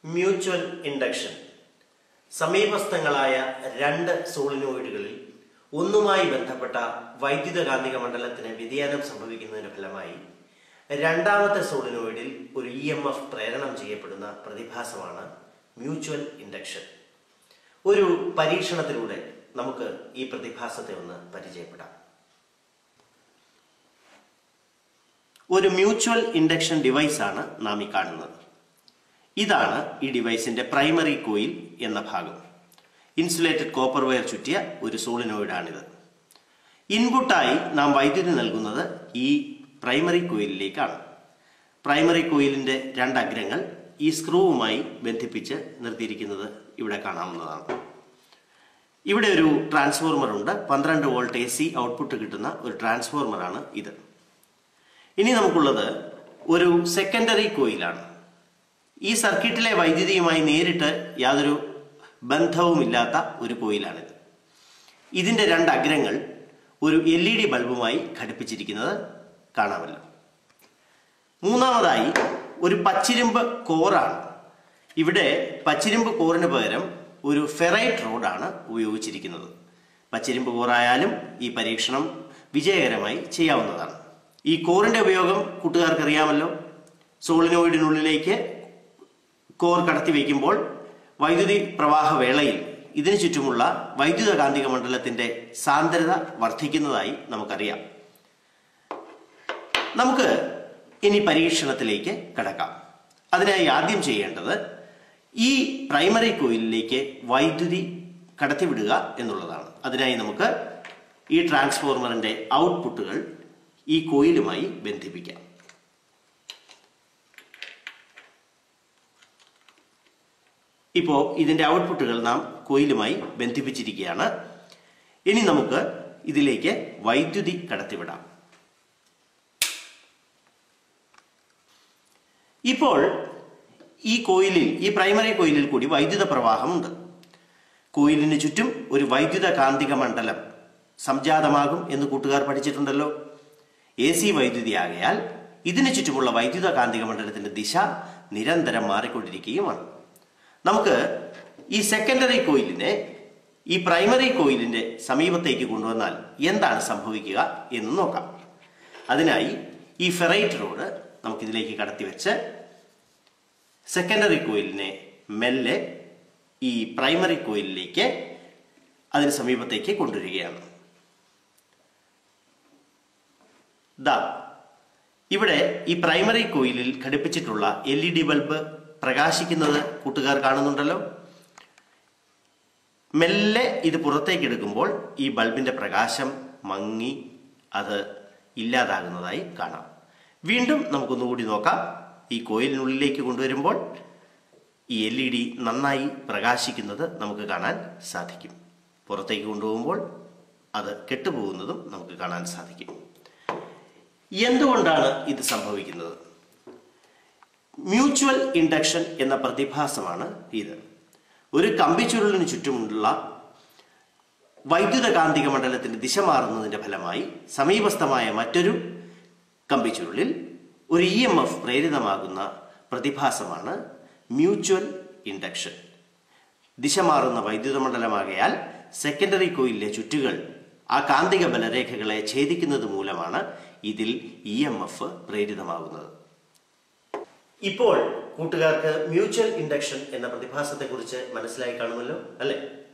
mutual induction സമീപസ്ഥങ്ങളായ രണ്ട് സോളിനോയിഡുകളിൽ ഒന്നുമായി ബന്ധപ്പെട്ട വൈദ്യുതകാന്തിക മണ്ഡലത്തിന് വ്യതിയാനം സംഭവിക്കുന്നതിന് ഫലമായി രണ്ടാമത്തെ സോളിനോയിഡിൽ ഒരു ഇ എം എഫ് പ്രേരണം ചെയ്യപ്പെടുന്ന പ്രതിഭാസമാണ് മ്യൂച്വൽ ഇൻഡക്ഷൻ ഒരു പരീക്ഷണത്തിലൂടെ നമുക്ക് ഈ പ്രതിഭാസത്തെ ഒന്ന് പരിചയപ്പെടാം ഒരു മ്യൂച്വൽ ഇൻഡക്ഷൻ ഡിവൈസ് ആണ് നാം ഈ കാണുന്നത് ഇതാണ് ഈ ഡിവൈസിന്റെ പ്രൈമറി കോയിൽ എന്ന ഭാഗം ഇൻസുലേറ്റഡ് കോപ്പർ വയർ ചുറ്റിയ ഒരു സോളിനോയിഡാണിത് ഇൻപുട്ടായി നാം വൈദ്യുതി നൽകുന്നത് ഈ പ്രൈമറി കോയിലിലേക്കാണ് പ്രൈമറി കോയിലിന്റെ രണ്ട് അഗ്രങ്ങൾ ഈ സ്ക്രൂവുമായി ബന്ധിപ്പിച്ച് നിർത്തിയിരിക്കുന്നത് ഇവിടെ കാണാവുന്നതാണ് ഇവിടെ ഒരു ട്രാൻസ്ഫോർമർ ഉണ്ട് പന്ത്രണ്ട് വോൾട്ട് എ സി ഔട്ട്പുട്ട് കിട്ടുന്ന ഒരു ട്രാൻസ്ഫോർമറാണ് ഇത് ഇനി നമുക്കുള്ളത് ഒരു സെക്കൻഡറി കോയിലാണ് ഈ സർക്യൂട്ടിലെ വൈദ്യുതിയുമായി നേരിട്ട് യാതൊരു ബന്ധവുമില്ലാത്ത ഒരു കോയിലാണിത് ഇതിന്റെ രണ്ട് അഗ്രങ്ങൾ ഒരു എൽ ഇ ഡി ബൾബുമായി ഘടിപ്പിച്ചിരിക്കുന്നത് കാണാമല്ലോ മൂന്നാമതായി ഒരു പച്ചിരുമ്പ് കോറാണ് ഇവിടെ പച്ചിരുമ്പ് കോറിന് പകരം ഒരു ഫെറൈറ്റ് റോഡാണ് ഉപയോഗിച്ചിരിക്കുന്നത് പച്ചിരുമ്പ് കോറായാലും ഈ പരീക്ഷണം വിജയകരമായി ചെയ്യാവുന്നതാണ് ഈ കോറിന്റെ ഉപയോഗം കൂട്ടുകാർക്ക് അറിയാമല്ലോ സോളിനോയിഡിനുള്ളിലേക്ക് കോർ കടത്തി വയ്ക്കുമ്പോൾ വൈദ്യുതി പ്രവാഹ വേളയിൽ ഇതിനു ചുറ്റുമുള്ള വൈദ്യുത കാന്തിക മണ്ഡലത്തിന്റെ സാന്ദ്രത വർദ്ധിക്കുന്നതായി നമുക്കറിയാം നമുക്ക് ഇനി പരീക്ഷണത്തിലേക്ക് കടക്കാം അതിനായി ആദ്യം ചെയ്യേണ്ടത് ഈ പ്രൈമറി കോയിലിലേക്ക് വൈദ്യുതി കടത്തിവിടുക എന്നുള്ളതാണ് അതിനായി നമുക്ക് ഈ ട്രാൻസ്ഫോർമറിന്റെ ഔട്ട്പുട്ടുകൾ ഈ കോയിലുമായി ബന്ധിപ്പിക്കാം ഇപ്പോൾ ഇതിന്റെ ഔട്ട്പുട്ടുകൾ നാം കോയിലുമായി ബന്ധിപ്പിച്ചിരിക്കുകയാണ് ഇനി നമുക്ക് ഇതിലേക്ക് വൈദ്യുതി കടത്തിവിടാം ഇപ്പോൾ ഈ കോയിലിൽ ഈ പ്രൈമറി കോയിലിൽ കൂടി വൈദ്യുത പ്രവാഹമുണ്ട് കോയിലിന് ചുറ്റും ഒരു വൈദ്യുത കാന്തിക മണ്ഡലം സംജാതമാകും എന്ന് കൂട്ടുകാർ പഠിച്ചിട്ടുണ്ടല്ലോ എ സി വൈദ്യുതി ആകയാൽ ഇതിനു ചുറ്റുമുള്ള വൈദ്യുത കാന്തിക മണ്ഡലത്തിന്റെ ദിശ നിരന്തരം മാറിക്കൊണ്ടിരിക്കുകയുമാണ് നമുക്ക് ഈ സെക്കൻഡറി കോയിലിനെ ഈ പ്രൈമറി കോയിലിന്റെ സമീപത്തേക്ക് കൊണ്ടുവന്നാൽ എന്താണ് സംഭവിക്കുക എന്ന് നോക്കാം അതിനായി ഈ ഫെറൈറ്റ് റോഡ് നമുക്കിതിലേക്ക് കടത്തിവെച്ച് സെക്കൻഡറി കോയിലിനെ മെല്ലെ ഈ പ്രൈമറി കോയിലിലേക്ക് അതിന് സമീപത്തേക്ക് കൊണ്ടുവരികയാണ് ദാ ഇവിടെ ഈ പ്രൈമറി കോയിലിൽ ഘടിപ്പിച്ചിട്ടുള്ള എൽ ഇ ഡി ബൾബ് പ്രകാശിക്കുന്നത് കൂട്ടുകാർ കാണുന്നുണ്ടല്ലോ മെല്ലെ ഇത് പുറത്തേക്ക് എടുക്കുമ്പോൾ ഈ ബൾബിന്റെ പ്രകാശം മങ്ങി അത് ഇല്ലാതാകുന്നതായി കാണാം വീണ്ടും നമുക്കൊന്നുകൂടി നോക്കാം ഈ കോയിലിനുള്ളിലേക്ക് കൊണ്ടുവരുമ്പോൾ ഈ എൽ ഇ ഡി നന്നായി പ്രകാശിക്കുന്നത് നമുക്ക് കാണാൻ സാധിക്കും പുറത്തേക്ക് കൊണ്ടുപോകുമ്പോൾ അത് കെട്ടുപോകുന്നതും നമുക്ക് കാണാൻ സാധിക്കും എന്തുകൊണ്ടാണ് ഇത് സംഭവിക്കുന്നത് മ്യൂച്വൽ ഇൻഡക്ഷൻ എന്ന പ്രതിഭാസമാണ് ഇത് ഒരു കമ്പിച്ചുരുളിന് ചുറ്റുമുള്ള വൈദ്യുത കാന്തിക മണ്ഡലത്തിന്റെ ദിശ മാറുന്നതിന്റെ ഫലമായി സമീപസ്ഥമായ മറ്റൊരു കമ്പിച്ചുരുളിൽ ഒരു ഇ എം എഫ് പ്രേരിതമാകുന്ന പ്രതിഭാസമാണ് മ്യൂച്വൽ ഇൻഡക്ഷൻ ദിശ മാറുന്ന വൈദ്യുത മണ്ഡലമാകയാൽ സെക്കൻഡറി കോയിലിലെ ചുറ്റുകൾ ആ കാന്തിക ബലരേഖകളെ ഛേദിക്കുന്നത് മൂലമാണ് ഇതിൽ ഇ എം എഫ് പ്രേരിതമാകുന്നത് ഇപ്പോൾ കൂട്ടുകാർക്ക് മ്യൂച്വൽ ഇൻഡക്ഷൻ എന്ന പ്രതിഭാസത്തെക്കുറിച്ച് മനസ്സിലായി കാണുമല്ലോ അല്ലേ